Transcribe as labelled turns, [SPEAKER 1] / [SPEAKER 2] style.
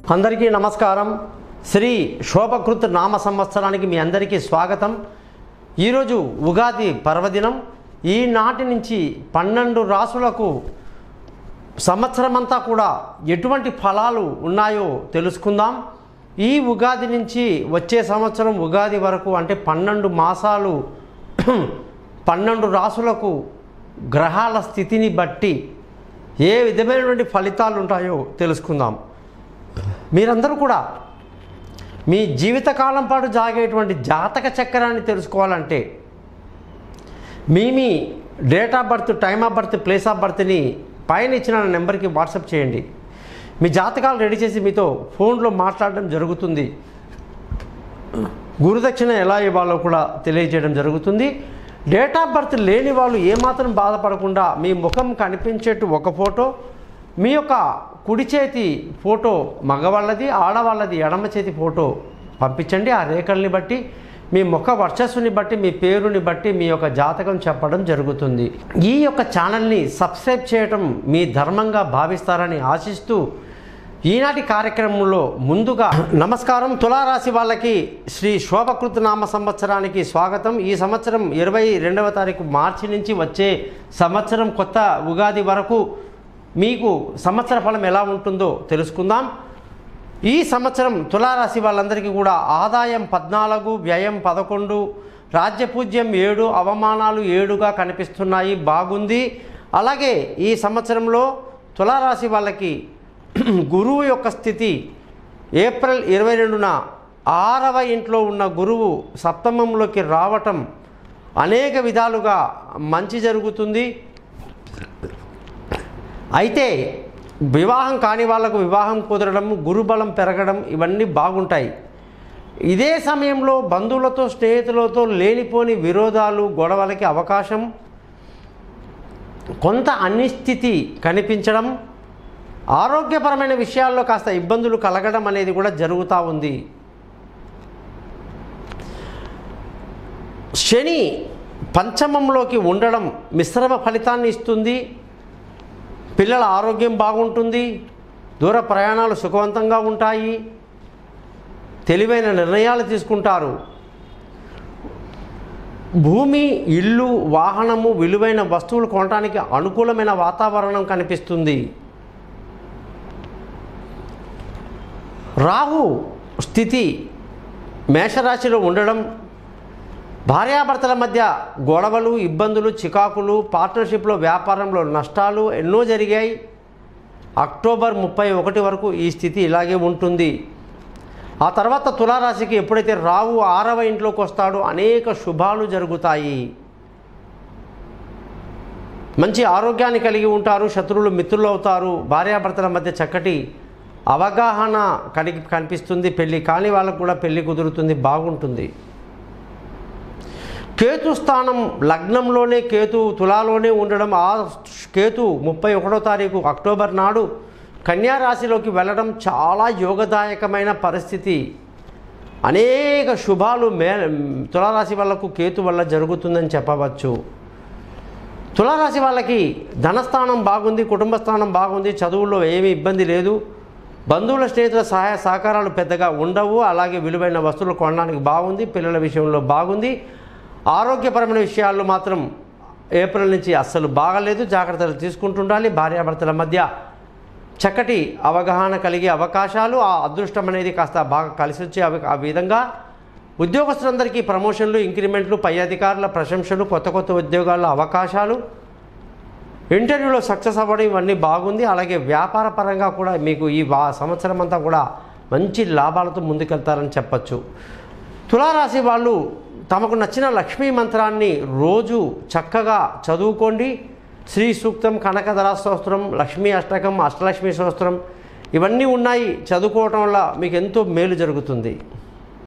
[SPEAKER 1] అందరికీ నమస్కారం శ్రీ శోభకృత్ నామ సంవత్సరానికి మీ అందరికీ స్వాగతం ఈరోజు ఉగాది పర్వదినం ఈనాటి నుంచి పన్నెండు రాసులకు సంవత్సరమంతా కూడా ఎటువంటి ఫలాలు ఉన్నాయో తెలుసుకుందాం ఈ ఉగాది నుంచి వచ్చే సంవత్సరం ఉగాది వరకు అంటే పన్నెండు మాసాలు పన్నెండు రాసులకు గ్రహాల స్థితిని బట్టి ఏ విధమైనటువంటి ఫలితాలు ఉంటాయో తెలుసుకుందాం మీరందరూ కూడా మీ జీవితకాలం పాటు జాగేటువంటి జాతక చక్రాన్ని తెలుసుకోవాలంటే మీ మీ date of birth time of birth place of బర్త్ని పైన ఇచ్చిన నెంబర్కి వాట్సాప్ చేయండి మీ జాతకాలు రెడీ చేసి మీతో ఫోన్లో మాట్లాడడం జరుగుతుంది గురుదక్షిణ ఎలా ఇవ్వాలో కూడా తెలియజేయడం జరుగుతుంది డేట్ ఆఫ్ బర్త్ లేని వాళ్ళు ఏమాత్రం బాధపడకుండా మీ ముఖం కనిపించేట్టు ఒక ఫోటో మీ యొక్క కుడి చేతి ఫోటో మగవాళ్ళది ఆడవాళ్ళది ఎడమ చేతి ఫోటో పంపించండి ఆ రేఖల్ని బట్టి మీ ముఖ వర్చస్సుని బట్టి మీ పేరుని బట్టి మీ యొక్క జాతకం చెప్పడం జరుగుతుంది ఈ యొక్క ఛానల్ని సబ్స్క్రైబ్ చేయటం మీ ధర్మంగా భావిస్తారని ఆశిస్తూ ఈనాటి కార్యక్రమంలో ముందుగా నమస్కారం తులారాశి వాళ్ళకి శ్రీ శోభకృత నామ సంవత్సరానికి స్వాగతం ఈ సంవత్సరం ఇరవై రెండవ తారీఖు మార్చి నుంచి వచ్చే సంవత్సరం కొత్త ఉగాది వరకు మీకు సంవత్సర ఫలం ఎలా ఉంటుందో తెలుసుకుందాం ఈ సంవత్సరం తులారాశి వాళ్ళందరికీ కూడా ఆదాయం పద్నాలుగు వ్యయం పదకొండు రాజ్యపూజ్యం ఏడు అవమానాలు ఏడుగా కనిపిస్తున్నాయి బాగుంది అలాగే ఈ సంవత్సరంలో తులారాశి వాళ్ళకి గురువు యొక్క స్థితి ఏప్రిల్ ఇరవై రెండున ఆరవ ఇంట్లో ఉన్న గురువు సప్తమంలోకి రావటం అనేక విధాలుగా మంచి జరుగుతుంది అయితే వివాహం కాని వాళ్ళకు వివాహం కుదరడం గురుబలం పెరగడం ఇవన్నీ బాగుంటాయి ఇదే సమయంలో బంధువులతో స్నేహితులతో లేనిపోని విరోధాలు గొడవలకి అవకాశం కొంత అనిశ్చితి కనిపించడం ఆరోగ్యపరమైన విషయాల్లో కాస్త ఇబ్బందులు కలగడం అనేది కూడా జరుగుతూ ఉంది శని పంచమంలోకి ఉండడం మిశ్రమ ఫలితాన్ని ఇస్తుంది పిల్లల ఆరోగ్యం బాగుంటుంది దూర ప్రయాణాలు సుఖవంతంగా ఉంటాయి తెలివైన నిర్ణయాలు తీసుకుంటారు భూమి ఇల్లు వాహనము విలువైన వస్తువులు కొనడానికి అనుకూలమైన వాతావరణం కనిపిస్తుంది రాహు స్థితి మేషరాశిలో ఉండడం భార్యాభర్తల మధ్య గొడవలు ఇబ్బందులు చికాకులు పార్ట్నర్షిప్లో వ్యాపారంలో నష్టాలు ఎన్నో జరిగాయి అక్టోబర్ ముప్పై ఒకటి వరకు ఈ స్థితి ఇలాగే ఉంటుంది ఆ తర్వాత తులారాశికి ఎప్పుడైతే రావు ఆరవ ఇంట్లోకి వస్తాడో అనేక శుభాలు జరుగుతాయి మంచి ఆరోగ్యాన్ని కలిగి ఉంటారు శత్రువులు మిత్రులు అవుతారు భార్యాభర్తల మధ్య చక్కటి అవగాహన కలిగి కనిపిస్తుంది పెళ్ళి కాని వాళ్ళకు కూడా పెళ్ళి కుదురుతుంది బాగుంటుంది కేతు స్థానం లగ్నంలోనే కేతు తులాలోనే ఉండడం ఆ కేతు ముప్పై ఒకటో తారీఖు అక్టోబర్ నాడు కన్యా రాశిలోకి వెళ్ళడం చాలా యోగదాయకమైన పరిస్థితి అనేక శుభాలు మే తులారాశి వాళ్ళకు కేతు వల్ల జరుగుతుందని చెప్పవచ్చు తులారాశి వాళ్ళకి ధనస్థానం బాగుంది కుటుంబ స్థానం బాగుంది చదువుల్లో ఏమీ ఇబ్బంది లేదు బంధువుల స్నేహితుల సహాయ సహకారాలు పెద్దగా ఉండవు అలాగే విలువైన వస్తువులు కొనడానికి బాగుంది పిల్లల విషయంలో బాగుంది ఆరోగ్యపరమైన విషయాల్లో మాత్రం ఏప్రిల్ నుంచి అస్సలు బాగలేదు జాగ్రత్తలు తీసుకుంటుండాలి భార్యాభర్తల మధ్య చక్కటి అవగాహన కలిగే అవకాశాలు ఆ అదృష్టం అనేది కాస్త బాగా కలిసి వచ్చే అవి ఆ విధంగా ఉద్యోగస్తులందరికీ ప్రమోషన్లు ఇంక్రిమెంట్లు పై అధికారుల ప్రశంసలు కొత్త కొత్త ఉద్యోగాల అవకాశాలు ఇంటర్వ్యూలో సక్సెస్ అవ్వడం ఇవన్నీ బాగుంది అలాగే వ్యాపార పరంగా కూడా మీకు ఈ వా సంవత్సరం అంతా కూడా మంచి లాభాలతో ముందుకెళ్తారని చెప్పచ్చు తులారాశి వాళ్ళు తమకు నచ్చిన లక్ష్మీ మంత్రాన్ని రోజు చక్కగా చదువుకోండి శ్రీ సూక్తం కనకధరా స్తోత్రం లక్ష్మీ అష్టకం అష్టలక్ష్మీ స్తోత్రం ఇవన్నీ ఉన్నాయి చదువుకోవటం వల్ల మీకు ఎంతో మేలు జరుగుతుంది